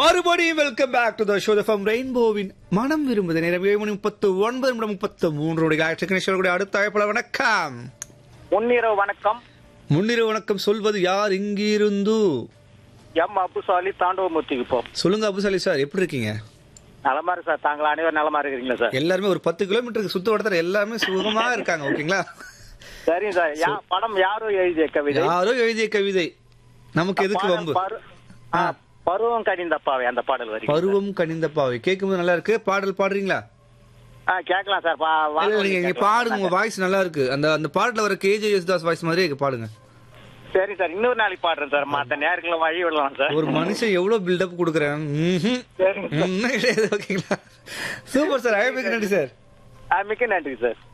மறுபடியும் welcome back to the show from ரெயின்போவின் மனம் விரும்புது நேரம் ஏழு மணி முப்பத்து ஒன்பது நிமிடம் முப்பத்து மூன்று ஞாயிற்றுக்கிழமை அடுத்த அழைப்புல வணக்கம் முன்னிரவு வணக்கம் முன்னிரவு வணக்கம் சொல்வது யார் இங்கிருந்து எம் அப்புசாலி தாண்டவமூர்த்திக்கு போ சொல்லுங்க அபுசாலி சார் எப்படி இருக்கீங்க நலமா இருக்கு சார் தாங்கள் அனைவரும் நலமா இருக்கிறீங்களா சார் எல்லாருமே ஒரு பத்து கிலோமீட்டருக்கு சுத்த வடத்துல எல்லாருமே சுகமா இருக்காங்க ஓகேங்களா சரிங்க சார் யா படம் யாரோ எழுதிய கவிதை யாரோ எழுதிய கவிதை நமக்கு எதுக்கு பாடல் வம்பு பரு- ஆ, பருவம் கடிந்தப்பாவே அந்த பாடல் வரி பருவம் கனிந்த பாவை கேட்கும்போது நல்லா இருக்கு பாடல் பாடுறீங்களா ஆ கேட்கலாம் சார் பா- இல்ல, வாங்க இல்ல, நீங்க இங்க கேட்கலாம். பாடுங்க உங்க வாய்ஸ் நல்லா இருக்கு அந்த அந்த பாட்டுல வர கேஜே யேசுதாஸ் வாய்ஸ் மாதிரியே இருக்கு பாடுங்க சரி சார் இன்னொரு நாளைக்கு பாடுறேன் சார் மத்த நேரத்துல வழி விடலாம் சார் ஒரு மனுஷன் எவ்வளவு பில்டப் கொடுக்குறேன் சரிங்க சார் ஓகேங்களா சூப்பர் சார் அழைப்புக்கு நன்றி சார் ஆ, மிக்க நன்றி சார்